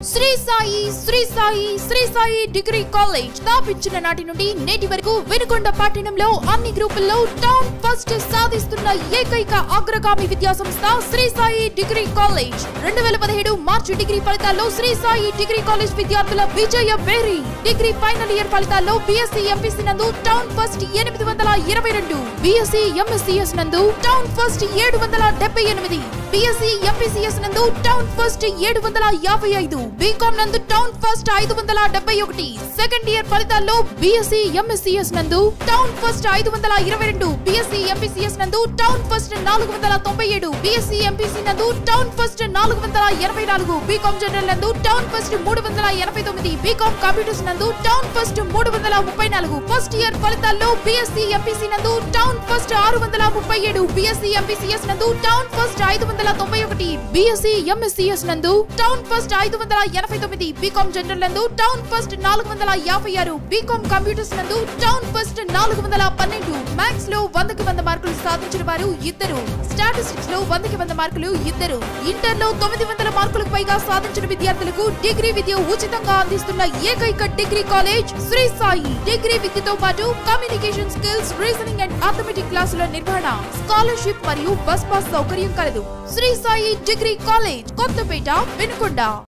Shri Sai Shri Sai Shri Sai degree college స్థాపించిన నాటి నుండి నేటి వరకు వినుకొండ పట్టణంలో అన్ని గ్రూపుల్లో టౌన్ ఫస్ట్ సాధిస్తున్న ఏకైక అగ్రగామి విద్యా సంస్థ శ్రీ సాయి డిగ్రీ కాలేజ్ రెండు వేల పదిహేడు మార్చి డిగ్రీ ఫలితాల్లో శ్రీ సాయి డిగ్రీ కాలేజ్ విద్యార్థుల విజయ వేరి డిగ్రీ ఫైనల్ ఇయర్ ఫలితాల్లో బీఎస్సీ ఎంపీసీ నందు టౌన్ ఫస్ట్ ఎనిమిది వందల ఇరవై రెండు బీఎస్సీ ఎంఎస్సీఎస్ నందు టౌన్ ఫస్ట్ ఏడు వందల డెబ్బై ఎనిమిది బీఎస్సీ ఎంపీసీఎస్ నందు టౌన్ ఫస్ట్ ఏడు వందల యాభై ఐదు బీకామ్ నందు టౌన్ ఫస్ట్ ఐదు వందల డెబ్బై ఒకటి సెకండ్ ఇయర్ ఫలితాల్లో బీఎస్సీ ఎంఎస్సీఎస్ నందు టౌన్ ఫస్ట్ ఐదు వందల ఇరవై రెండు బీఎస్సీ ఎంపీసీఎస్ నందు టౌన్ ఫస్ట్ నాలుగు వందల తొంభై ఏడు బీఎస్సీ ఎంపీసీ నందు టౌన్ ఫస్ట్ నాలుగు వందల ఎనభై నాలుగు బీకామ్ జనరల్ నందు టౌన్ ఫస్ట్ మూడు వందల ఎనభై తొమ్మిది బీకామ్ కంప్యూటర్స్ నందు టౌన్ ఫస్ట్ మూడు వందల ముప్పై నాలుగు ఫస్ట్ ఇయర్ ఫలితాల్లో బీఎస్సీ ఎంపీసీ నందు టౌన్ ఫస్ట్ ఆరు వందల ముప్పై ఏడు బీఎస్సీ ఎంపీసీఎస్ నందు టౌన్ ఫస్ట్ ఐదు వందల తొంభై ఒకటి బీఎస్సీ ఎంఎస్సీఎస్ నందు టౌన్ ఫస్ట్ ఐదు వందల ఎనభై తొమ్మిది బీకామ్ జనరల్ నందు టౌన్ ఫస్ట్ నాలుగు వందల యాభై ఆరు బీకామ్ కంప్యూటర్స్ నందు టౌన్ ఫస్ట్ నాలుగు వందల పన్నెండు మ్యాథ్స్ లో వందకి వంద మార్కులు సాధించిన వారు ఇద్దరు స్టాటిస్టిక్స్ లో వందకి వంద మార్కులు ఇద్దరు ఇంటర్ లో తొమ్మిది వందల మార్కులకు పైగా సాధించిన విద్యార్థులకు డిగ్రీ విద్య ఉచితంగా అందిస్తున్న ఏకైక degree college Shri Sai degree విద్యతో పాటు communication skills reasoning and arithmetic క్లాసుల నిర్వహణ స్కాలర్షిప్ మరియు బస్ పాస్ సౌకర్యం కలదు శ్రీ సాయి డిగ్రీ కాలేజ్ కొత్తపేట వినుకొండ